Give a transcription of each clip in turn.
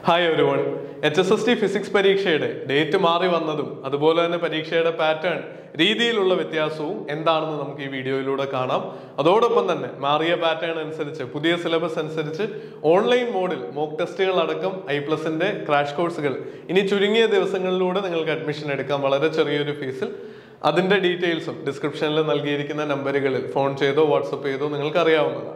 hi ഒരു one H S S T physics പരീക്ഷയുടെ date മാറി വന്നതും അതുപോലെ തന്നെ പരീക്ഷയുടെ പാറ്റേൺ രീതിയിലുള്ള വ്യത്യാസവും എന്താണെന്ന് നമുക്ക് ഈ വീഡിയോയിലൂടെ കാണാം അതോടൊപ്പം തന്നെ മാറിയ പാറ്റേൺ അനുസരിച്ച് പുതിയ സിലബസ് അനുസരിച്ച് ഓൺലൈൻ മോഡിൽ മോക്ക് ടെസ്റ്റുകൾ അടക്കം ഐ പ്ലസിന്റെ ക്രാഷ് കോഴ്സുകൾ ഇനി ചുരുങ്ങിയ ദിവസങ്ങളിലൂടെ നിങ്ങൾക്ക് അഡ്മിഷൻ എടുക്കാം വളരെ ചെറിയൊരു ഫീസിൽ അതിന്റെ ഡീറ്റെയിൽസും ഡിസ്ക്രിപ്ഷനിൽ നൽകിയിരിക്കുന്ന നമ്പറുകളിൽ ഫോൺ ചെയ്തോ വാട്സപ്പ് ചെയ്തോ നിങ്ങൾക്ക് അറിയാവുന്നതാണ്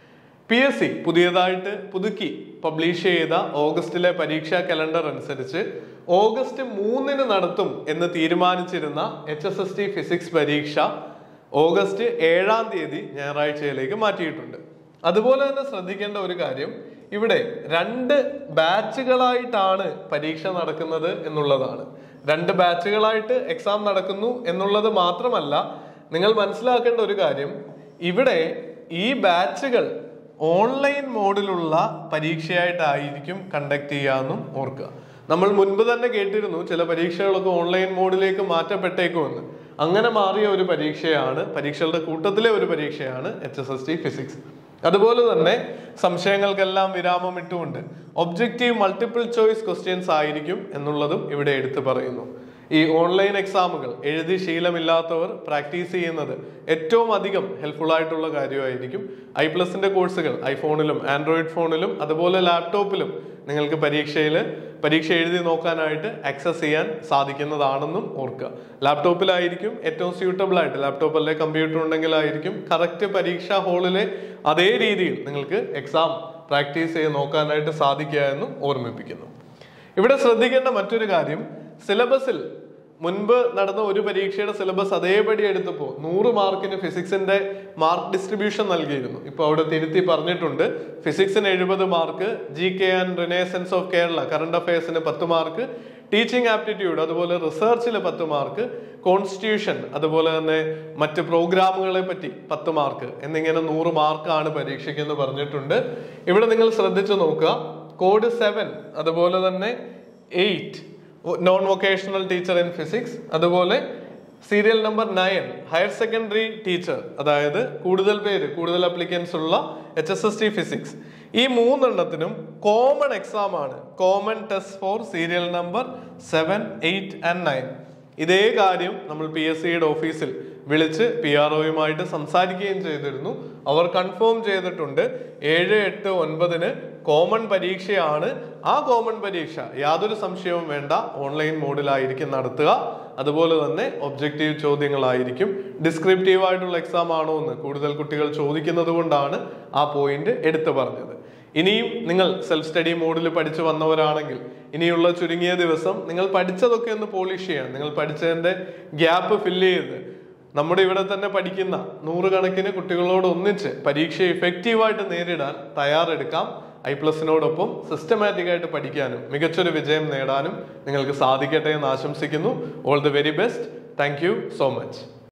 പി എസ് സി പുതിയതായിട്ട് പുതുക്കി പബ്ലിഷ് ചെയ്ത ഓഗസ്റ്റിലെ പരീക്ഷാ കലണ്ടർ അനുസരിച്ച് ഓഗസ്റ്റ് മൂന്നിന് നടത്തും എന്ന് തീരുമാനിച്ചിരുന്ന H S S T physics പരീക്ഷ ഓഗസ്റ്റ് ഏഴാം തീയതി ഞായറാഴ്ചയിലേക്ക് മാറ്റിയിട്ടുണ്ട് അതുപോലെ തന്നെ ശ്രദ്ധിക്കേണ്ട ഒരു കാര്യം ഇവിടെ രണ്ട് ബാച്ചുകളായിട്ടാണ് പരീക്ഷ നടക്കുന്നത് എന്നുള്ളതാണ് രണ്ട് ബാച്ചുകളായിട്ട് എക്സാം നടക്കുന്നു എന്നുള്ളത് മാത്രമല്ല നിങ്ങൾ മനസ്സിലാക്കേണ്ട ഒരു കാര്യം ഇവിടെ ഈ ബാച്ചുകൾ ഓൺലൈൻ മോഡിലുള്ള പരീക്ഷയായിട്ടായിരിക്കും കണ്ടക്ട് ചെയ്യാമെന്നും ഓർക്കുക നമ്മൾ മുൻപ് തന്നെ കേട്ടിരുന്നു ചില പരീക്ഷകളൊക്കെ ഓൺലൈൻ മോഡിലേക്ക് മാറ്റപ്പെട്ടേക്കുമെന്ന് അങ്ങനെ മാറിയ ഒരു പരീക്ഷയാണ് പരീക്ഷകളുടെ കൂട്ടത്തിലെ ഒരു പരീക്ഷയാണ് H S S T physics അതുപോലെ തന്നെ സംശയങ്ങൾക്കെല്ലാം വിരാമം ഇട്ടുകൊണ്ട് ഒബ്ജക്റ്റീവ് മൾട്ടിപ്പിൾ ചോയ്സ് ക്വസ്റ്റ്യൻസ് ആയിരിക്കും എന്നുള്ളതും ഇവിടെ എടുത്തു പറയുന്നു ഈ ഓൺലൈൻ എക്സാമുകൾ എഴുതി ശീലമില്ലാത്തവർ പ്രാക്ടീസ് ചെയ്യുന്നത് ഏറ്റവും അധികം ഹെൽപ്ഫുൾ ആയിട്ടുള്ള കാര്യമായിരിക്കും ഐ പ്ലസിന്റെ കോഴ്സുകൾ ഐഫോണിലും ആൻഡ്രോയിഡ് ഫോണിലും അതുപോലെ ലാപ്ടോപ്പിലും നിങ്ങൾക്ക് പരീക്ഷയിൽ പരീക്ഷ എഴുതി നോക്കാനായിട്ട് ആക്സസ് ചെയ്യാൻ സാധിക്കുന്നതാണെന്നും ഓർക്കുക ലാപ്ടോപ്പിലായിരിക്കും ഏറ്റവും സ്യൂട്ടബിൾ ആയിട്ട് ലാപ്ടോപ്പ് അല്ലെ കമ്പ്യൂട്ടർ ഉണ്ടെങ്കിലായിരിക്കും കറക്റ്റ് പരീക്ഷാ ഹാളിലെ അതേ രീതിയിൽ നിങ്ങൾക്ക് എക്സാം പ്രാക്ടീസ് ചെയ്ത് നോക്കാനായിട്ട് സാധിക്കുക എന്നും ഓർമ്മിപ്പിക്കുന്നു ഇവിടെ ശ്രദ്ധിക്കേണ്ട മറ്റൊരു കാര്യം സിലബസിൽ മുൻപ് നടന്ന ഒരു പരീക്ഷയുടെ സിലബസ് അതേപടി എടുത്തപ്പോൾ നൂറ് മാർക്കിന് ഫിസിക്സിന്റെ മാർക്ക് ഡിസ്ട്രിബ്യൂഷൻ നൽകിയിരുന്നു ഇപ്പൊ അവിടെ തിരുത്തി പറഞ്ഞിട്ടുണ്ട് ഫിസിക്സിന് എഴുപത് mark G K and renaissance of Kerala current അഫയേഴ്സിന് പത്ത് മാർക്ക് ടീച്ചിങ് ആപ്റ്റിറ്റ്യൂഡ് അതുപോലെ റിസർച്ചിൽ പത്ത് മാർക്ക് കോൺസ്റ്റിറ്റ്യൂഷൻ അതുപോലെ തന്നെ മറ്റ് പ്രോഗ്രാമുകളെ പറ്റി പത്ത് മാർക്ക് എന്നിങ്ങനെ നൂറ് മാർക്കാണ് പരീക്ഷയ്ക്ക് എന്ന് പറഞ്ഞിട്ടുണ്ട് ഇവിടെ നിങ്ങൾ ശ്രദ്ധിച്ചു നോക്കുക കോഡ് സെവൻ അതുപോലെ തന്നെ eight non vocational teacher in physics അതുപോലെ serial number nine higher secondary teacher അതായത് കൂടുതൽ പേര് കൂടുതൽ അപ്ലിക്കൻസ് ഉള്ള H S S T physics ഈ മൂന്നെണ്ണത്തിനും കോമൺ എക്സാം ആണ് common test for serial number seven eight and nine ഇതേ കാര്യം നമ്മൾ പി എസ് സിയുടെ ഓഫീസിൽ വിളിച്ച് പി ആർ ഒയുമായിട്ട് സംസാരിക്കുകയും ചെയ്തിരുന്നു അവർ കൺഫേം ചെയ്തിട്ടുണ്ട് ഏഴ് എട്ട് ഒൻപതിന് കോമൺ പരീക്ഷയാണ് ആ കോമൺ പരീക്ഷ യാതൊരു സംശയവും വേണ്ട ഓൺലൈൻ മോഡിലായിരിക്കും നടത്തുക അതുപോലെ തന്നെ ഒബ്ജക്റ്റീവ് ചോദ്യങ്ങളായിരിക്കും ഡിസ്ക്രിപ്റ്റീവ് ആയിട്ടുള്ള എക്സാം ആണോ എന്ന് കൂടുതൽ കുട്ടികൾ ചോദിക്കുന്നത് കൊണ്ടാണ് ആ പോയിന്റ് എടുത്തു പറഞ്ഞത് ഇനിയും നിങ്ങൾ സെൽഫ് സ്റ്റഡി മോഡിൽ പഠിച്ചു വന്നവരാണെങ്കിൽ ഇനിയുള്ള ചുരുങ്ങിയ ദിവസം നിങ്ങൾ പഠിച്ചതൊക്കെ ഒന്ന് പോളിഷ് ചെയ്യാൻ നിങ്ങൾ പഠിച്ചതിന്റെ ഗ്യാപ്പ് ഫില്ല് ചെയ്ത് നമ്മുടെ ഇവിടെ തന്നെ പഠിക്കുന്ന നൂറുകണക്കിന് കുട്ടികളോട് ഒന്നിച്ച് പരീക്ഷ ഇഫക്റ്റീവായിട്ട് നേരിടാൻ തയ്യാറെടുക്കാം ഐ പ്ലസിനോടൊപ്പം സിസ്റ്റമാറ്റിക് ആയിട്ട് പഠിക്കാനും മികച്ചൊരു വിജയം നേടാനും നിങ്ങൾക്ക് സാധിക്കട്ടെ എന്ന് ആശംസിക്കുന്നു all the very best thank you so much